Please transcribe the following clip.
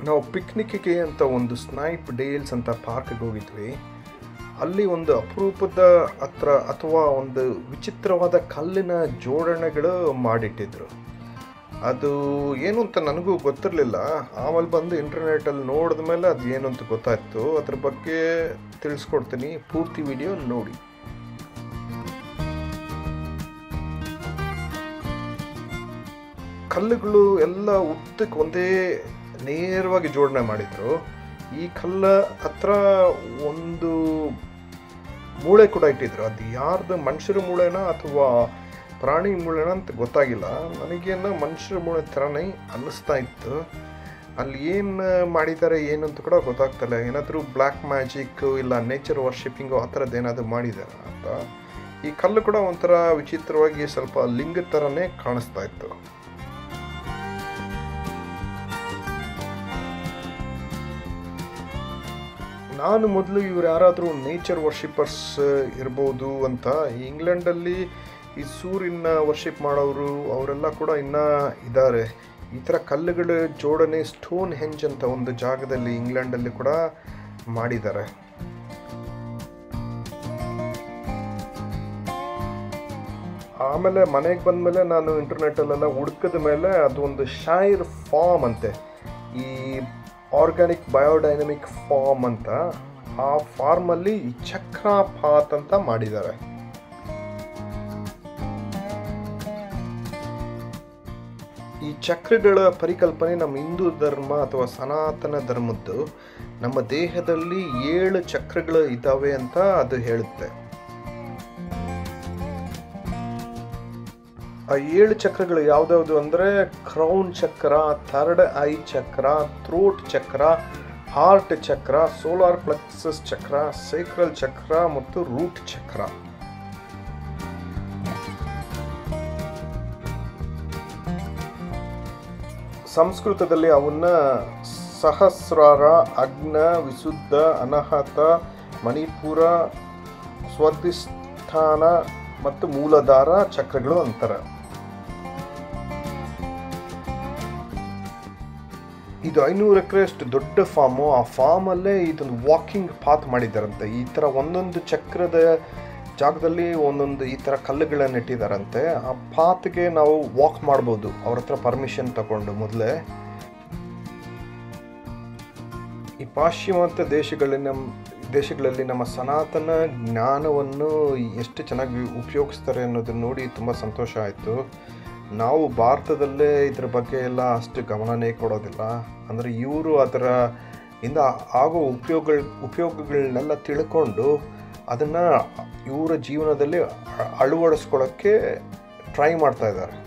ನಾವು ಪಿಕ್ನಿಕ್ಕಿಗೆ ಅಂತ ಒಂದು ಸ್ನೈಪ್ ಡೇಲ್ಸ್ ಅಂತ ಪಾರ್ಕ್ಗೆ ಹೋಗಿದ್ವಿ ಅಲ್ಲಿ ಒಂದು ಅಪರೂಪದ ಹತ್ರ ಅಥವಾ ಒಂದು ವಿಚಿತ್ರವಾದ ಕಲ್ಲಿನ ಜೋಡಣೆಗಳು ಮಾಡಿಟ್ಟಿದ್ರು ಅದು ಏನು ಅಂತ ನನಗೂ ಗೊತ್ತಿರಲಿಲ್ಲ ಆಮೇಲೆ ಬಂದು ಇಂಟರ್ನೆಟಲ್ಲಿ ನೋಡಿದ ಮೇಲೆ ಅದು ಏನು ಅಂತ ಗೊತ್ತಾಯ್ತು ಅದ್ರ ಬಗ್ಗೆ ತಿಳಿಸ್ಕೊಡ್ತೀನಿ ಪೂರ್ತಿ ವಿಡಿಯೋ ನೋಡಿ ಕಲ್ಲುಗಳು ಎಲ್ಲ ಉದ್ದಕ್ಕೆ ಒಂದೇ ನೇರವಾಗಿ ಜೋಡಣೆ ಮಾಡಿದ್ರು ಈ ಕಲ್ಲ ಹತ್ರ ಒಂದು ಮೂಳೆ ಕೂಡ ಇಟ್ಟಿದ್ರು ಅದು ಯಾರ್ದು ಮನುಷ್ಯರ ಮೂಳೆನಾ ಅಥವಾ ಪ್ರಾಣಿ ಮೂಳೆನ ಅಂತ ಗೊತ್ತಾಗಿಲ್ಲ ನನಗೇನು ಮನುಷ್ಯರ ಮೂಳೆ ಥರನೇ ಅನ್ನಿಸ್ತಾ ಇತ್ತು ಅಲ್ಲಿ ಏನು ಮಾಡಿದ್ದಾರೆ ಏನು ಅಂತ ಕೂಡ ಗೊತ್ತಾಗ್ತಿಲ್ಲ ಏನಾದರೂ ಬ್ಲ್ಯಾಕ್ ಮ್ಯಾಜಿಕ್ ಇಲ್ಲ ನೇಚರ್ ವರ್ಷಿಪಿಂಗು ಆ ಥರದ್ದು ಏನಾದರೂ ಮಾಡಿದ್ದಾರೆ ಅಂತ ಈ ಕಲ್ಲು ಕೂಡ ಒಂಥರ ವಿಚಿತ್ರವಾಗಿ ಸ್ವಲ್ಪ ಲಿಂಗ ಥರನೇ ಕಾಣಿಸ್ತಾ ಇತ್ತು ನಾನು ಮೊದಲು ಇವ್ರು ಯಾರಾದರೂ ನೇಚರ್ ವರ್ಷಿಪರ್ಸ್ ಇರ್ಬೋದು ಅಂತ ಇಂಗ್ಲೆಂಡಲ್ಲಿ ಈ ಸೂರ್ಯನ ವರ್ಷಿಪ್ ಮಾಡೋರು ಅವರೆಲ್ಲ ಕೂಡ ಇನ್ನೂ ಇದ್ದಾರೆ ಈ ಥರ ಕಲ್ಲುಗಳ ಜೋಡಣೆ ಸ್ಟೋನ್ ಹೆಂಜ್ ಅಂತ ಒಂದು ಜಾಗದಲ್ಲಿ ಇಂಗ್ಲೆಂಡಲ್ಲಿ ಕೂಡ ಮಾಡಿದ್ದಾರೆ ಆಮೇಲೆ ಮನೆಗೆ ಬಂದಮೇಲೆ ನಾನು ಇಂಟರ್ನೆಟ್ಟಲ್ಲೆಲ್ಲ ಹುಡುಕಿದ ಮೇಲೆ ಅದು ಒಂದು ಶೈರ್ ಫಾರ್ಮ್ ಅಂತೆ ಈ ಆರ್ಗ್ಯಾನಿಕ್ ಬಯೋಡೈನಮಿಕ್ ಫಾರ್ಮ್ ಅಂತ ಆ ಫಾರ್ಮಲ್ಲಿ ಈ ಚಕ್ರಪಾತ್ ಅಂತ ಮಾಡಿದ್ದಾರೆ ಈ ಚಕ್ರಗಳ ಪರಿಕಲ್ಪನೆ ನಮ್ಮ ಹಿಂದೂ ಧರ್ಮ ಅಥವಾ ಸನಾತನ ಧರ್ಮದ್ದು ನಮ್ಮ ದೇಹದಲ್ಲಿ ಏಳು ಚಕ್ರಗಳು ಇದ್ದಾವೆ ಅಂತ ಅದು ಹೇಳುತ್ತೆ ಆ ಏಳು ಚಕ್ರಗಳು ಯಾವ್ದಾವ್ದು ಅಂದರೆ ಕ್ರೌನ್ ಚಕ್ರ ಥರ್ಡ್ ಐ ಚಕ್ರ ಥ್ರೋಟ್ ಚಕ್ರ ಹಾರ್ಟ್ ಚಕ್ರ ಸೋಲಾರ್ ಪ್ಲಕ್ಸಸ್ ಚಕ್ರ ಸೈಕ್ರಲ್ ಚಕ್ರ ಮತ್ತು ರೂಟ್ ಚಕ್ರ ಸಂಸ್ಕೃತದಲ್ಲಿ ಅವನ್ನ ಸಹಸ್ರಾರ ಅಗ್ನ ವಿಶುದ್ಧ ಅನಾಹತ ಮಣಿಪುರ ಸ್ವಧಿಷ್ಠಾನ ಮತ್ತು ಮೂಲಧಾರ ಚಕ್ರಗಳು ಅಂತಾರೆ ಇದು ಐನೂರು ಎಕರೆಷ್ಟು ದೊಡ್ಡ ಫಾರ್ಮು ಆ ಫಾರ್ಮಲ್ಲೇ ಇದೊಂದು ವಾಕಿಂಗ್ ಪಾತ್ ಮಾಡಿದ್ದಾರಂತೆ ಈ ಥರ ಒಂದೊಂದು ಚಕ್ರದ ಜಾಗದಲ್ಲಿ ಒಂದೊಂದು ಈ ಥರ ಕಲ್ಲುಗಳನ್ನು ಇಟ್ಟಿದ್ದಾರಂತೆ ಆ ಪಾತ್ಗೆ ನಾವು ವಾಕ್ ಮಾಡ್ಬೋದು ಅವ್ರ ಹತ್ರ ಪರ್ಮಿಷನ್ ತಗೊಂಡು ಮೊದಲೇ ಈ ಪಾಶ್ಚಿಮಾತ್ಯ ದೇಶಗಳಲ್ಲಿ ನಮ್ಮ ದೇಶಗಳಲ್ಲಿ ನಮ್ಮ ಸನಾತನ ಜ್ಞಾನವನ್ನು ಎಷ್ಟು ಚೆನ್ನಾಗಿ ಉಪಯೋಗಿಸ್ತಾರೆ ಅನ್ನೋದನ್ನ ನೋಡಿ ತುಂಬ ಸಂತೋಷ ಆಯಿತು ನಾವು ಭಾರತದಲ್ಲೇ ಇದ್ರ ಬಗ್ಗೆ ಎಲ್ಲ ಅಷ್ಟು ಗಮನನೇ ಕೊಡೋದಿಲ್ಲ ಅಂದರೆ ಇವರು ಅದರ ಇಂದ ಆಗೋ ಉಪಯೋಗಗಳ ಉಪಯೋಗಗಳನ್ನೆಲ್ಲ ತಿಳ್ಕೊಂಡು ಅದನ್ನು ಇವರ ಜೀವನದಲ್ಲಿ ಅಳವಡಿಸ್ಕೊಳ್ಳೋಕ್ಕೆ ಟ್ರೈ ಮಾಡ್ತಾ ಇದ್ದಾರೆ